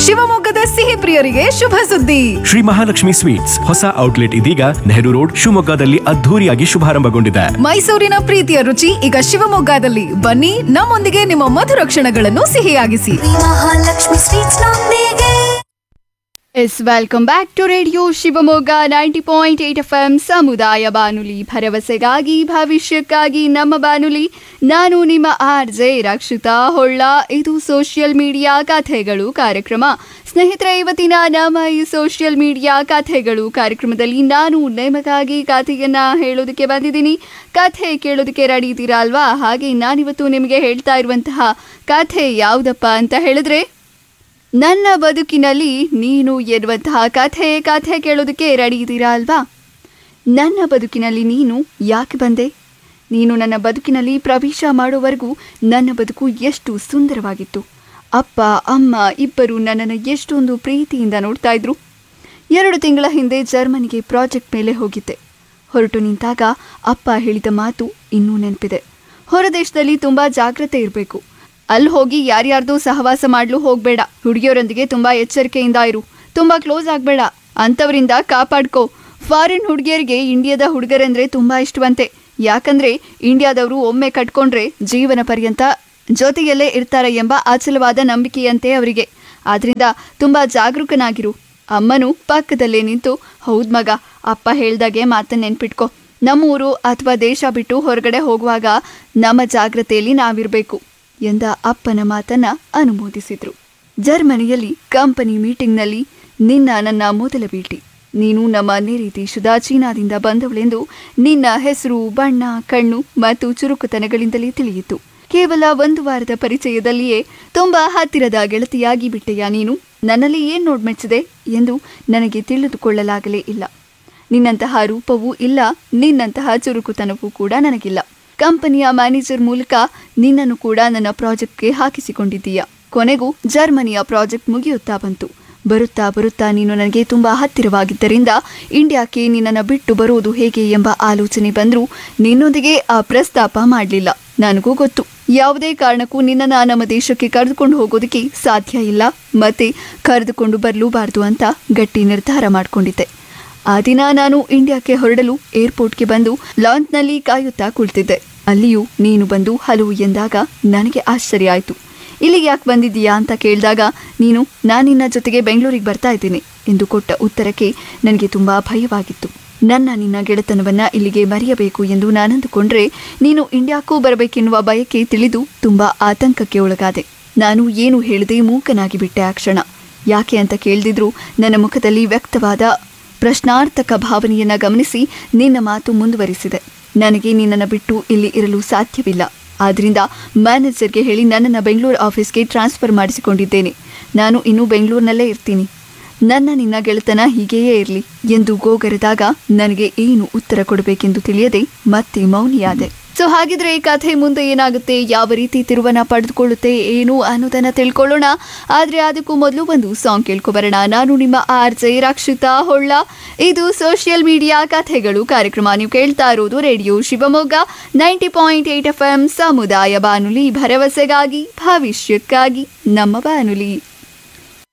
ಶಿವಮೊಗ್ಗದ ಸಿಹಿ ಪ್ರಿಯರಿಗೆ ಶುಭ ಸುದ್ದಿ ಶ್ರೀ ಮಹಾಲಕ್ಷ್ಮಿ ಸ್ವೀಟ್ಸ್ ಹೊಸ ಔಟ್ಲೆಟ್ ಇದೀಗ ನೆಹರು ರೋಡ್ ಶಿವಮೊಗ್ಗದಲ್ಲಿ ಅದ್ಧೂರಿಯಾಗಿ ಶುಭಾರಂಭಗೊಂಡಿದೆ ಮೈಸೂರಿನ ಪ್ರೀತಿಯ ರುಚಿ ಈಗ ಶಿವಮೊಗ್ಗದಲ್ಲಿ ಬನ್ನಿ ನಮ್ಮೊಂದಿಗೆ ನಿಮ್ಮ ಮಧುರ ಕ್ಷಣಗಳನ್ನು ಸಿಹಿಯಾಗಿಸಿ ಮಹಾಲಕ್ಷ್ಮಿ ಸ್ವೀಟ್ಸ್ ನೊಂದಿಗೆ yes welcome back to radio Shivamogga ninety point eight F M ಸಮುದಾಯ ಬಾನುಲಿ ಭರವಸೆಗಾಗಿ ಭವಿಷ್ಯಕ್ಕಾಗಿ ನಮ್ಮ ಬಾನುಲಿ ನಾನು ನಿಮ್ಮ ಆರ್ ಜೆ ರಕ್ಷಿತಾ ಹೊಳ್ಳ ಇದು ಸೋಷಿಯಲ್ ಮೀಡಿಯಾ ಕಥೆಗಳು ಕಾರ್ಯಕ್ರಮ ಸ್ನೇಹಿತರೆ ಇವತ್ತಿನ ನಮ್ಮ ಈ ಸೋಷಿಯಲ್ ಮೀಡಿಯಾ ಕಥೆಗಳು ಕಾರ್ಯಕ್ರಮದಲ್ಲಿ ನಾನು ನಿಮಗಾಗಿ ಕಥೆಯನ್ನ ಹೇಳೋದಕ್ಕೆ ಬಂದಿದ್ದೀನಿ ಕಥೆ ಕೇಳೋದಕ್ಕೆ ರೆಡಿ ಇದ್ದೀರಾ ಅಲ್ವಾ ಹಾಗೆ ನಾನಿವತ್ತು ನಿಮಗೆ ಹೇಳ್ತಾ ಇರುವಂತಹ ಕಥೆ ಯಾವುದಪ್ಪ ಅಂತ ಹೇಳಿದ್ರೆ ನನ್ನ ಬದುಕಿನಲ್ಲಿ ನೀನು ಎನ್ನುವಂತಹ ಕಥೆ ಕಥೆ ಕೇಳೋದಕ್ಕೆ ರೆಡಿ ಇದ್ದೀರಾ ಅಲ್ವಾ ನನ್ನ ಬದುಕಿನಲ್ಲಿ ನೀನು ಯಾಕೆ ಬಂದೆ ನೀನು ನನ್ನ ಬದುಕಿನಲ್ಲಿ ಪ್ರವೇಶ ಮಾಡೋವರೆಗೂ ನನ್ನ ಬದುಕು ಎಷ್ಟು ಸುಂದರವಾಗಿತ್ತು ಅಪ್ಪ ಅಮ್ಮ ಇಬ್ಬರು ನನ್ನನ್ನು ಎಷ್ಟೊಂದು ಪ್ರೀತಿಯಿಂದ ನೋಡ್ತಾ ಇದ್ರು ಎರಡು ತಿಂಗಳ ಹಿಂದೆ ಜರ್ಮನಿಗೆ ಪ್ರಾಜೆಕ್ಟ್ ಮೇಲೆ ಹೋಗಿದ್ದೆ ಹೊರಟು ನಿಂತಾಗ ಅಪ್ಪ ಹೇಳಿದ ಮಾತು ಇನ್ನೂ ನೆನಪಿದೆ ಹೊರದೇಶದಲ್ಲಿ ತುಂಬ ಜಾಗ್ರತೆ ಇರಬೇಕು ಅಲ್ಲಿ ಹೋಗಿ ಯಾರ್ಯಾರ್ದು ಸಹವಾಸ ಮಾಡಲು ಹೋಗಬೇಡ ಹುಡುಗಿಯರೊಂದಿಗೆ ತುಂಬ ಎಚ್ಚರಿಕೆಯಿಂದ ಇರು ತುಂಬ ಕ್ಲೋಸ್ ಆಗಬೇಡ ಅಂಥವರಿಂದ ಕಾಪಾಡ್ಕೋ ಫಾರಿನ್ ಹುಡುಗಿಯರಿಗೆ ಇಂಡಿಯಾದ ಹುಡುಗರಂದ್ರೆ ತುಂಬ ಇಷ್ಟವಂತೆ ಯಾಕಂದ್ರೆ ಇಂಡಿಯಾದವರು ಒಮ್ಮೆ ಕಟ್ಕೊಂಡ್ರೆ ಜೀವನ ಪರ್ಯಂತ ಜೊತೆಯಲ್ಲೇ ಇರ್ತಾರೆ ಎಂಬ ಅಚಲವಾದ ನಂಬಿಕೆಯಂತೆ ಅವರಿಗೆ ಆದ್ರಿಂದ ತುಂಬ ಜಾಗರೂಕನಾಗಿರು ಅಮ್ಮನು ಪಕ್ಕದಲ್ಲೇ ನಿಂತು ಹೌದ್ ಮಗ ಅಪ್ಪ ಹೇಳ್ದಾಗೆ ಮಾತನ್ನ ನೆನ್ಪಿಟ್ಕೋ ನಮ್ಮೂರು ಅಥವಾ ದೇಶ ಬಿಟ್ಟು ಹೊರಗಡೆ ಹೋಗುವಾಗ ನಮ್ಮ ಜಾಗ್ರತೆಯಲ್ಲಿ ನಾವಿರಬೇಕು ಎಂದ ಅಪ್ಪನ ಮಾತನ್ನ ಅನುಮೋದಿಸಿದ್ರು ಜರ್ಮನಿಯಲ್ಲಿ ಕಂಪನಿ ಮೀಟಿಂಗ್ನಲ್ಲಿ ನಿನ್ನ ನನ್ನ ಮೊದಲ ಭೇಟಿ ನೀನು ನಮ್ಮ ನೆರೆ ದೇಶದ ಚೀನಾದಿಂದ ಬಂದವಳೆಂದು ನಿನ್ನ ಹೆಸರು ಬಣ್ಣ ಕಣ್ಣು ಮತ್ತು ಚುರುಕುತನಗಳಿಂದಲೇ ತಿಳಿಯಿತು ಕೇವಲ ಒಂದು ವಾರದ ಪರಿಚಯದಲ್ಲಿಯೇ ತುಂಬಾ ಹತ್ತಿರದ ಗೆಳತಿಯಾಗಿ ಬಿಟ್ಟೆಯಾ ನೀನು ನನ್ನಲ್ಲಿ ಏನ್ ನೋಡ್ ಮೆಚ್ಚಿದೆ ಎಂದು ನನಗೆ ತಿಳಿದುಕೊಳ್ಳಲಾಗಲೇ ಇಲ್ಲ ನಿನ್ನಂತಹ ರೂಪವೂ ಇಲ್ಲ ನಿನ್ನಂತಹ ಚುರುಕುತನವೂ ಕೂಡ ನನಗಿಲ್ಲ ಕಂಪನಿಯ ಮ್ಯಾನೇಜರ್ ಮೂಲಕ ನಿನ್ನನ್ನು ಕೂಡ ನನ್ನ ಪ್ರಾಜೆಕ್ಟ್ಗೆ ಹಾಕಿಸಿಕೊಂಡಿದ್ದೀಯ ಕೊನೆಗೂ ಜರ್ಮನಿಯ ಪ್ರಾಜೆಕ್ಟ್ ಮುಗಿಯುತ್ತಾ ಬಂತು ಬರುತ್ತಾ ಬರುತ್ತಾ ನೀನು ನನಗೆ ತುಂಬಾ ಹತ್ತಿರವಾಗಿದ್ದರಿಂದ ಇಂಡಿಯಾಕ್ಕೆ ನಿನ್ನನ್ನು ಬಿಟ್ಟು ಬರುವುದು ಹೇಗೆ ಎಂಬ ಆಲೋಚನೆ ಬಂದರೂ ನಿನ್ನೊಂದಿಗೆ ಆ ಪ್ರಸ್ತಾಪ ಮಾಡಲಿಲ್ಲ ನನಗೂ ಗೊತ್ತು ಯಾವುದೇ ಕಾರಣಕ್ಕೂ ನಿನ್ನನ್ನು ನಮ್ಮ ದೇಶಕ್ಕೆ ಕರೆದುಕೊಂಡು ಹೋಗೋದಕ್ಕೆ ಸಾಧ್ಯ ಇಲ್ಲ ಮತ್ತೆ ಕರೆದುಕೊಂಡು ಬರಲೂಬಾರ್ದು ಅಂತ ಗಟ್ಟಿ ನಿರ್ಧಾರ ಮಾಡಿಕೊಂಡಿದ್ದೆ ಆ ದಿನ ನಾನು ಇಂಡಿಯಾಕ್ಕೆ ಹೊರಡಲು ಏರ್ಪೋರ್ಟ್ಗೆ ಬಂದು ಲಾಂಚ್ನಲ್ಲಿ ಕಾಯುತ್ತಾ ಕುಳಿತಿದ್ದೆ ಅಲ್ಲಿಯೂ ನೀನು ಬಂದು ಹಲವು ಎಂದಾಗ ನನಗೆ ಆಶ್ಚರ್ಯ ಆಯಿತು ಇಲ್ಲಿಗೆ ಯಾಕೆ ಬಂದಿದ್ದೀಯಾ ಅಂತ ಕೇಳಿದಾಗ ನೀನು ನಾನು ನಿನ್ನ ಜೊತೆಗೆ ಬೆಂಗಳೂರಿಗೆ ಬರ್ತಾ ಇದ್ದೀನಿ ಎಂದು ಕೊಟ್ಟ ಉತ್ತರಕ್ಕೆ ನನಗೆ ತುಂಬ ಭಯವಾಗಿತ್ತು ನನ್ನ ನಿನ್ನ ಗೆಳೆತನವನ್ನ ಇಲ್ಲಿಗೆ ಮರೆಯಬೇಕು ಎಂದು ನಾನಂದುಕೊಂಡ್ರೆ ನೀನು ಇಂಡಿಯಾಕ್ಕೂ ಬರಬೇಕೆನ್ನುವ ಬಯಕೆ ತಿಳಿದು ತುಂಬ ಆತಂಕಕ್ಕೆ ಒಳಗಾದೆ ನಾನು ಏನು ಹೇಳದೆ ಮೂಕನಾಗಿ ಬಿಟ್ಟೆ ಆ ಕ್ಷಣ ಯಾಕೆ ಅಂತ ಕೇಳ್ದಿದ್ರು ನನ್ನ ಮುಖದಲ್ಲಿ ವ್ಯಕ್ತವಾದ ಪ್ರಶ್ನಾರ್ಥಕ ಭಾವನೆಯನ್ನ ಗಮನಿಸಿ ನಿನ್ನ ಮಾತು ಮುಂದುವರಿಸಿದೆ ನನಗೆ ನಿನ್ನನ್ನು ಬಿಟ್ಟು ಇಲ್ಲಿ ಇರಲು ಸಾಧ್ಯವಿಲ್ಲ ಆದ್ರಿಂದ ಮ್ಯಾನೇಜರ್ಗೆ ಹೇಳಿ ನನ್ನನ್ನು ಬೆಂಗಳೂರು ಆಫೀಸ್ಗೆ ಟ್ರಾನ್ಸ್ಫರ್ ಮಾಡಿಸಿಕೊಂಡಿದ್ದೇನೆ ನಾನು ಇನ್ನೂ ಬೆಂಗಳೂರಿನಲ್ಲೇ ಇರ್ತೀನಿ ನನ್ನ ನಿನ್ನ ಗೆಳೆತನ ಹೀಗೆಯೇ ಇರಲಿ ಎಂದು ಗೋಗರೆದಾಗ ನನಗೆ ಏನು ಉತ್ತರ ಕೊಡಬೇಕೆಂದು ತಿಳಿಯದೆ ಮತ್ತೆ ಮೌನಿಯಾದೆ ಸೊ ಹಾಗಿದ್ರೆ ಈ ಕಥೆ ಮುಂದೆ ಏನಾಗುತ್ತೆ ಯಾವ ರೀತಿ ತಿರುವನ್ನ ಪಡೆದುಕೊಳ್ಳುತ್ತೆ ಏನು ಅನ್ನೋದನ್ನ ತಿಳ್ಕೊಳ್ಳೋಣ ಆದ್ರೆ ಅದಕ್ಕೂ ಮೊದಲು ಒಂದು ಸಾಂಗ್ ಕೇಳ್ಕೊಬರೋಣ ನಾನು ನಿಮ್ಮ ಆರ್ ಜೆ ರಕ್ಷಿತಾ ಹೊಳ್ಳ ಇದು ಸೋಷಿಯಲ್ ಮೀಡಿಯಾ ಕಥೆಗಳು ಕಾರ್ಯಕ್ರಮ ನೀವು ಕೇಳ್ತಾ ಇರೋದು radio Shivamogga ninety point eight F M ಸಮುದಾಯ ಬಾನುಲಿ ಭರವಸೆಗಾಗಿ ಭವಿಷ್ಯಕ್ಕಾಗಿ ನಮ್ಮ ಬಾನುಲಿ